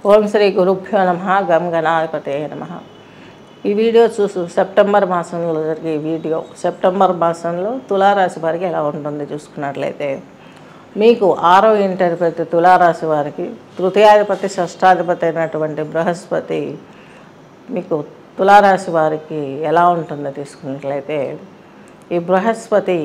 ఓం శ్రీ గురుభ్యో నమ గం గణాధిపతే నమ ఈ వీడియో చూసు సెప్టెంబర్ మాసంలో జరిగే ఈ వీడియో సెప్టెంబర్ మాసంలో తులారాశి వారికి ఎలా ఉంటుంది చూసుకున్నట్లయితే మీకు ఆరో ఇంటర్పతి తులారాశి వారికి తృతీయాధిపతి షష్టాధిపతి అయినటువంటి బృహస్పతి మీకు తులారాశి వారికి ఎలా ఉంటుందో తీసుకున్నట్లయితే ఈ బృహస్పతి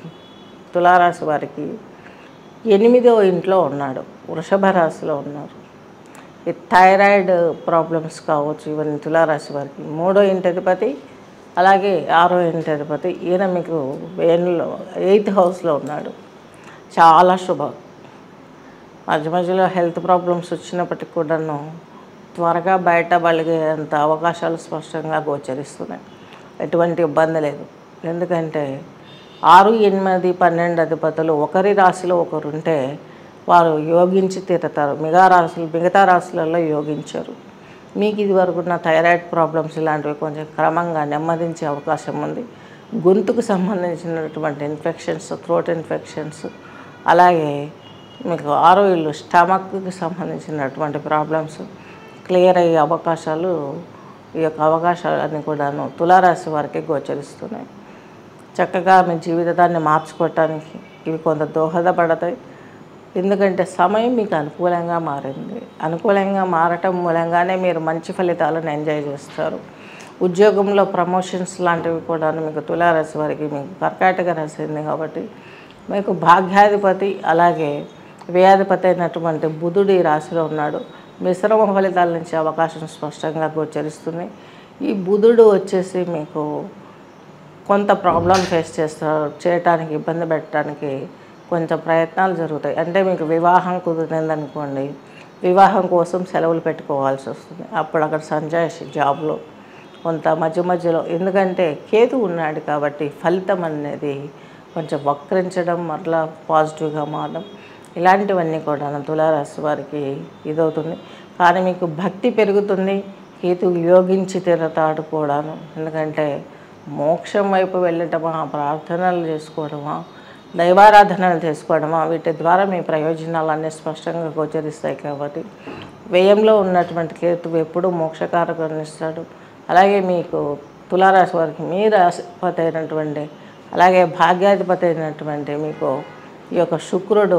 తులారాశి వారికి ఎనిమిదవ ఇంట్లో ఉన్నాడు వృషభ రాశిలో ఉన్నారు ఈ థైరాయిడ్ ప్రాబ్లమ్స్ కావచ్చు ఇవన్నీ తులారాశి వారికి మూడో ఇంటి అధిపతి అలాగే ఆరో ఇంటి అధిపతి ఈయన మీకు వేణులో ఎయిత్ హౌస్లో ఉన్నాడు చాలా శుభం మధ్య మధ్యలో హెల్త్ ప్రాబ్లమ్స్ వచ్చినప్పటికి కూడాను త్వరగా బయటపడిగేంత అవకాశాలు స్పష్టంగా గోచరిస్తున్నాయి ఎటువంటి ఇబ్బంది లేదు ఎందుకంటే ఆరు ఎనిమిది పన్నెండు అధిపతులు ఒకరి రాశిలో ఒకరు ఉంటే వారు యోగించి తీరుతారు మిగతా రాశులు మిగతా రాశులలో యోగించరు మీకు ఇది వరకు ఉన్న థైరాయిడ్ ప్రాబ్లమ్స్ ఇలాంటివి కొంచెం క్రమంగా నెమ్మదించే అవకాశం ఉంది గొంతుకు సంబంధించినటువంటి ఇన్ఫెక్షన్స్ థ్రోట్ ఇన్ఫెక్షన్స్ అలాగే మీకు ఆరో ఇల్లు స్టమక్కి సంబంధించినటువంటి ప్రాబ్లమ్స్ క్లియర్ అయ్యే అవకాశాలు ఈ యొక్క అవకాశాలన్నీ కూడాను తులారాశి వారికి గోచరిస్తున్నాయి చక్కగా మీ జీవితాన్ని మార్చుకోవటానికి ఇవి కొంత దోహదపడతాయి ఎందుకంటే సమయం మీకు అనుకూలంగా మారింది అనుకూలంగా మారటం మూలంగానే మీరు మంచి ఫలితాలను ఎంజాయ్ చేస్తారు ఉద్యోగంలో ప్రమోషన్స్ లాంటివి కూడా మీకు తులారాశి వారికి మీకు కర్కాటక రాశి ఉంది కాబట్టి మీకు భాగ్యాధిపతి అలాగే వ్యయాధిపతి అయినటువంటి బుధుడు ఈ రాశిలో ఉన్నాడు మిశ్రమ ఫలితాల నుంచి అవకాశం స్పష్టంగా గోచరిస్తుంది ఈ బుధుడు వచ్చేసి మీకు కొంత ప్రాబ్లం ఫేస్ చేస్తారు చేయటానికి ఇబ్బంది పెట్టడానికి కొంచెం ప్రయత్నాలు జరుగుతాయి అంటే మీకు వివాహం కుదిరిందనుకోండి వివాహం కోసం సెలవులు పెట్టుకోవాల్సి వస్తుంది అప్పుడు అక్కడ సంజాయిషి జాబ్లో కొంత మధ్య మధ్యలో ఎందుకంటే కేతు ఉన్నాడు కాబట్టి ఫలితం అనేది కొంచెం వక్రించడం మరలా పాజిటివ్గా మారడం ఇలాంటివన్నీ కూడా తులారాశి వారికి ఇదవుతుంది కానీ మీకు భక్తి పెరుగుతుంది కేతు యోగించి తిరతాడు కూడాను ఎందుకంటే మోక్షం వైపు వెళ్ళటమా ప్రార్థనలు చేసుకోవడమా దైవారాధనలు చేసుకోవడమా వీటి ద్వారా మీ ప్రయోజనాలన్నీ స్పష్టంగా గోచరిస్తాయి కాబట్టి వ్యయంలో ఉన్నటువంటి కేతు ఎప్పుడూ మోక్షకారకాన్ని ఇస్తాడు అలాగే మీకు తులారాశి వారికి మీ రాశిపతి అయినటువంటి అలాగే భాగ్యాధిపతి అయినటువంటి మీకు ఈ యొక్క శుక్రుడు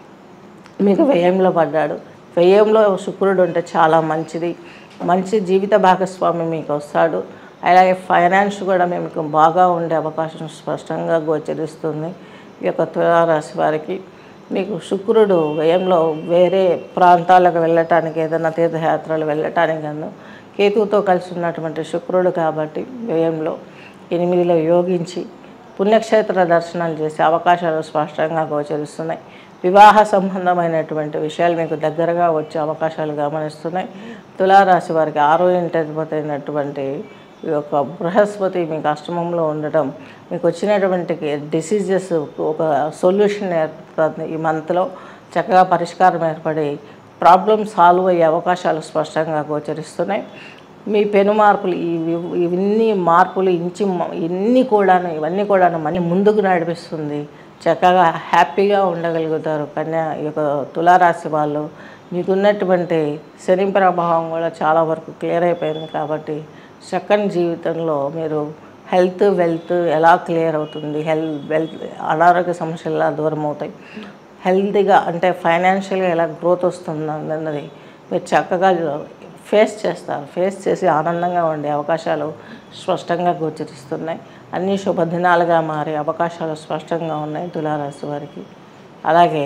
మీకు వ్యయంలో పడ్డాడు వ్యయంలో శుక్రుడు ఉంటే చాలా మంచిది మంచి జీవిత భాగస్వామి మీకు వస్తాడు అలాగే ఫైనాన్స్ కూడా మీకు బాగా ఉండే అవకాశం స్పష్టంగా గోచరిస్తుంది ఈ యొక్క తులారాశి వారికి మీకు శుక్రుడు వ్యయంలో వేరే ప్రాంతాలకు వెళ్ళటానికి ఏదైనా తీర్థయాత్రలు వెళ్ళటానికి గాను కేతువుతో కలిసి ఉన్నటువంటి శుక్రుడు కాబట్టి వ్యయంలో ఎనిమిదిలో యోగించి పుణ్యక్షేత్ర దర్శనాలు చేసే అవకాశాలు స్పష్టంగా గోచరిస్తున్నాయి వివాహ సంబంధమైనటువంటి విషయాలు మీకు దగ్గరగా వచ్చే అవకాశాలు గమనిస్తున్నాయి తులారాశి వారికి ఆరో ఇంటి అధిపతి అయినటువంటి ఈ యొక్క బృహస్పతి మీకు అష్టమంలో ఉండటం మీకు వచ్చినటువంటి డిసీజెస్ ఒక సొల్యూషన్ ఏర్పడుతుంది ఈ మంత్లో చక్కగా పరిష్కారం ఏర్పడి ప్రాబ్లమ్ సాల్వ్ అయ్యే అవకాశాలు స్పష్టంగా గోచరిస్తున్నాయి మీ పెను మార్పులు ఇవి ఇవన్నీ మార్పులు ఇంచి ఇన్ని కూడాను ఇవన్నీ కూడాను మళ్ళీ ముందుకు నడిపిస్తుంది చక్కగా హ్యాపీగా ఉండగలుగుతారు కన్యా ఈ యొక్క తులారాశి వాళ్ళు మీకున్నటువంటి శని ప్రభావం కూడా చాలా వరకు క్లియర్ అయిపోయింది కాబట్టి చక్కని జీవితంలో మీరు హెల్త్ వెల్త్ ఎలా క్లియర్ అవుతుంది హెల్త్ వెల్త్ అనారోగ్య సమస్యలు ఎలా దూరం అవుతాయి హెల్తీగా అంటే ఫైనాన్షియల్గా ఎలా గ్రోత్ వస్తుంది అన్నది మీరు చక్కగా ఫేస్ చేస్తారు ఫేస్ చేసి ఆనందంగా ఉండే అవకాశాలు స్పష్టంగా గోచరిస్తున్నాయి అన్ని శుభదినాలుగా మారే అవకాశాలు స్పష్టంగా ఉన్నాయి తులారాశి వారికి అలాగే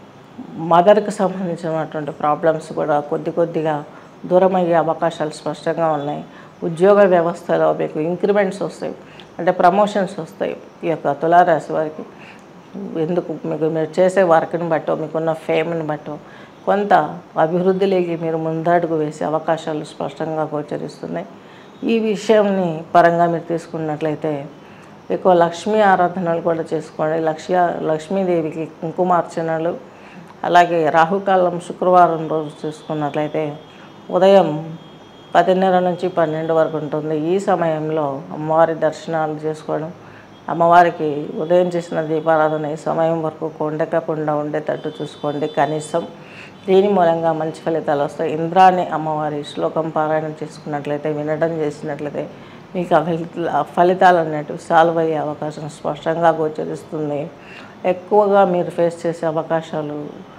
మదర్కి సంబంధించినటువంటి ప్రాబ్లమ్స్ కూడా కొద్ది కొద్దిగా దూరం అయ్యే అవకాశాలు స్పష్టంగా ఉన్నాయి ఉద్యోగ వ్యవస్థలో మీకు ఇంక్రిమెంట్స్ వస్తాయి అంటే ప్రమోషన్స్ వస్తాయి ఈ యొక్క తులారాశి వారికి ఎందుకు మీకు మీరు చేసే వర్క్ని బట్టో మీకున్న ఫేమ్ని బట్టో కొంత అభివృద్ధిలోకి మీరు ముందడుగు వేసే అవకాశాలు స్పష్టంగా గోచరిస్తున్నాయి ఈ విషయంని పరంగా మీరు తీసుకున్నట్లయితే ఎక్కువ లక్ష్మీ ఆరాధనలు కూడా చేసుకోండి లక్ష్య లక్ష్మీదేవికి కుంకుమార్చనలు అలాగే రాహుకాలం శుక్రవారం రోజు చూసుకున్నట్లయితే ఉదయం పదిన్నర నుంచి పన్నెండు వరకు ఉంటుంది ఈ సమయంలో అమ్మవారి దర్శనాలు చేసుకోవడం అమ్మవారికి ఉదయం చేసిన దీపారాధన ఈ సమయం వరకు కొండకకుండా ఉండేటట్టు చూసుకోండి కనీసం దీని మూలంగా మంచి ఫలితాలు వస్తాయి ఇంద్రాన్ని అమ్మవారి శ్లోకం పారాయణం చేసుకున్నట్లయితే వినడం చేసినట్లయితే మీకు ఆ ఫలిత ఆ ఫలితాలు అనేటివి సాల్వ్ అయ్యే అవకాశం స్పష్టంగా గోచరిస్తుంది ఎక్కువగా మీరు ఫేస్ చేసే అవకాశాలు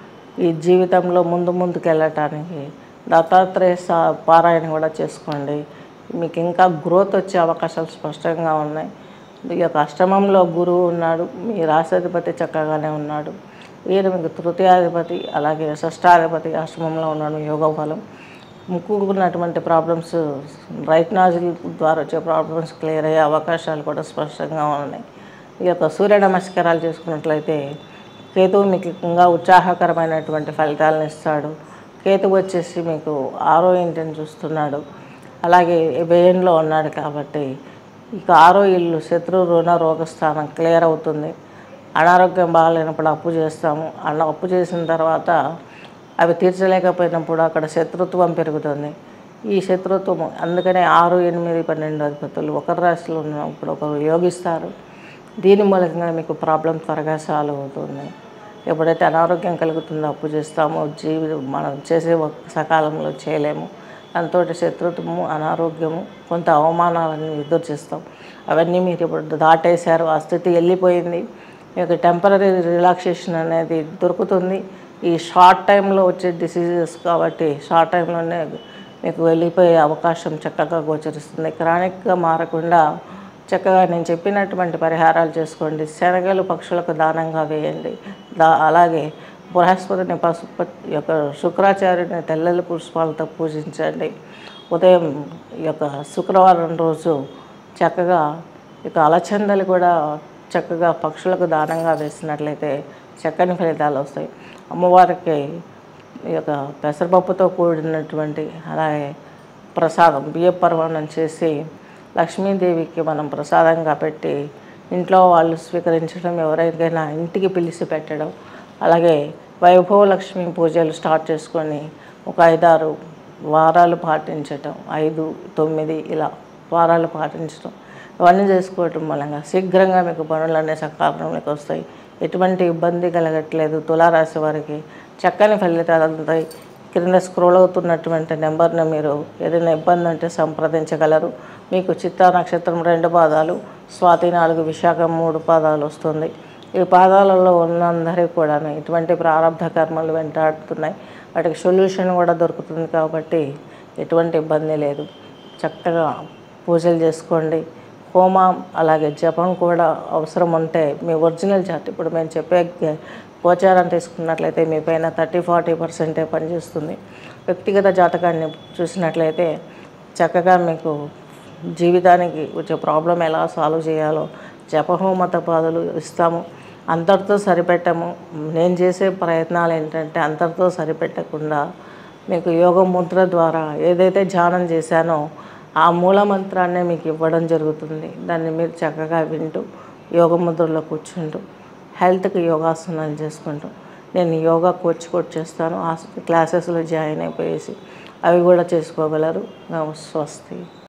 ఈ జీవితంలో ముందు ముందుకు వెళ్ళటానికి దత్తాత్రేయ సా పారాయణ కూడా చేసుకోండి మీకు ఇంకా గ్రోత్ వచ్చే అవకాశాలు స్పష్టంగా ఉన్నాయి ఈ యొక్క అష్టమంలో గురువు ఉన్నాడు మీ రాశాధిపతి చక్కగానే ఉన్నాడు ఈయన మీకు తృతీయాధిపతి అలాగే షష్టాధిపతి అష్టమంలో ఉన్నాడు యోగ బలం ముక్కుకున్నటువంటి ప్రాబ్లమ్స్ రైట్ నాజిల్ ద్వారా వచ్చే ప్రాబ్లమ్స్ క్లియర్ అయ్యే అవకాశాలు కూడా స్పష్టంగా ఉన్నాయి ఈ యొక్క సూర్య నమస్కారాలు చేసుకున్నట్లయితే కేతువు మీకు ఇంకా ఉత్సాహకరమైనటువంటి ఫలితాలను ఇస్తాడు కేతువు వచ్చేసి మీకు ఆరో ఇంటిని చూస్తున్నాడు అలాగే వ్యయంలో ఉన్నాడు కాబట్టి ఇక ఆరో ఇల్లు శత్రు రుణ రోగస్థానం క్లియర్ అవుతుంది అనారోగ్యం బాగాలేనప్పుడు అప్పు చేస్తాము అలా అప్పు చేసిన తర్వాత అవి తీర్చలేకపోయినప్పుడు అక్కడ శత్రుత్వం పెరుగుతుంది ఈ శత్రుత్వం అందుకనే ఆరు ఎనిమిది పన్నెండు అధిపతులు ఒకరి రాశిలో ఉన్నప్పుడు ఒకరు యోగిస్తారు దీని మూలంగా మీకు ప్రాబ్లం త్వరగా సాల్వ్ అవుతుంది ఎప్పుడైతే అనారోగ్యం కలుగుతుందో అప్పు చేస్తామో జీవి మనం చేసే వర్క్ సకాలంలో చేయలేము దాంతో శత్రుత్వము అనారోగ్యము కొంత అవమానాలను ఎదురు చేస్తాం అవన్నీ మీరు ఇప్పుడు దాటేశారు ఆ స్థితి వెళ్ళిపోయింది మీకు టెంపరీ రిలాక్సేషన్ అనేది దొరుకుతుంది ఈ షార్ట్ టైంలో వచ్చే డిసీజెస్ కాబట్టి షార్ట్ టైంలోనే మీకు వెళ్ళిపోయే అవకాశం చక్కగా గోచరిస్తుంది క్రానిక్గా మారకుండా చక్కగా నేను చెప్పినటువంటి పరిహారాలు చేసుకోండి శనగలు పక్షులకు దానంగా వేయండి దా అలాగే బృహస్పతిని పసుపు యొక్క శుక్రాచార్యుని తెల్లలి పుష్పాలతో పూజించండి ఉదయం ఈ యొక్క శుక్రవారం రోజు చక్కగా ఇక అలచందలు కూడా చక్కగా పక్షులకు దానంగా వేసినట్లయితే చక్కని ఫలితాలు వస్తాయి అమ్మవారికి ఈ యొక్క పెసరపప్పుతో కూడినటువంటి అలాగే ప్రసాదం బియ్య పర్వణం చేసి లక్ష్మీదేవికి మనం ప్రసాదంగా పెట్టి ఇంట్లో వాళ్ళు స్వీకరించడం ఎవరికైనా ఇంటికి పిలిచి పెట్టడం అలాగే వైభవ లక్ష్మి పూజలు స్టార్ట్ చేసుకొని ఒక ఐదారు వారాలు పాటించటం ఐదు తొమ్మిది ఇలా వారాలు పాటించడం ఇవన్నీ చేసుకోవటం మూలంగా శీఘ్రంగా మీకు పనులన్నీ సకాలంలోకి వస్తాయి ఎటువంటి ఇబ్బంది కలగట్లేదు తులారాశి వారికి చక్కని ఫలితాలు అందుతాయి క్రింద స్క్రోల్ అవుతున్నటువంటి నెంబర్ని మీరు ఏదైనా ఇబ్బంది ఉంటే సంప్రదించగలరు మీకు చిత్తా నక్షత్రం రెండు పాదాలు స్వాతి నాలుగు విశాఖ మూడు పాదాలు వస్తుంది ఈ పాదాలలో ఉన్నందరికీ కూడా ఇటువంటి ప్రారంభ కర్మలు వెంటాడుతున్నాయి వాటికి సొల్యూషన్ కూడా దొరుకుతుంది కాబట్టి ఎటువంటి ఇబ్బంది లేదు చక్కగా పూజలు చేసుకోండి హోమం అలాగే జపం కూడా అవసరం ఉంటే మీ ఒరిజినల్ చార్ట్ ఇప్పుడు మేము చెప్పే గ- గోచారం తీసుకున్నట్లయితే మీ పైన థర్టీ ఫార్టీ పర్సెంటే పనిచేస్తుంది వ్యక్తిగత జాతకాన్ని చూసినట్లయితే చక్కగా మీకు జీవితానికి వచ్చే ప్రాబ్లం ఎలా సాల్వ్ చేయాలో జపహోమ తపాదులు ఇస్తాము అంతటితో సరిపెట్టము నేను చేసే ప్రయత్నాలు ఏంటంటే అంతటితో సరిపెట్టకుండా మీకు యోగ ముద్ర ద్వారా ఏదైతే ధ్యానం చేశానో ఆ మూల మంత్రాన్నే మీకు ఇవ్వడం జరుగుతుంది దాన్ని మీరు చక్కగా వింటూ యోగ ముద్రలో కూర్చుంటూ హెల్త్కి యోగాసనాలు చేసుకుంటూ నేను యోగా కోచ్ కూడా చేస్తాను ఆ క్లాసెస్లో జాయిన్ అయిపోయేసి అవి కూడా చేసుకోగలరు స్వస్తి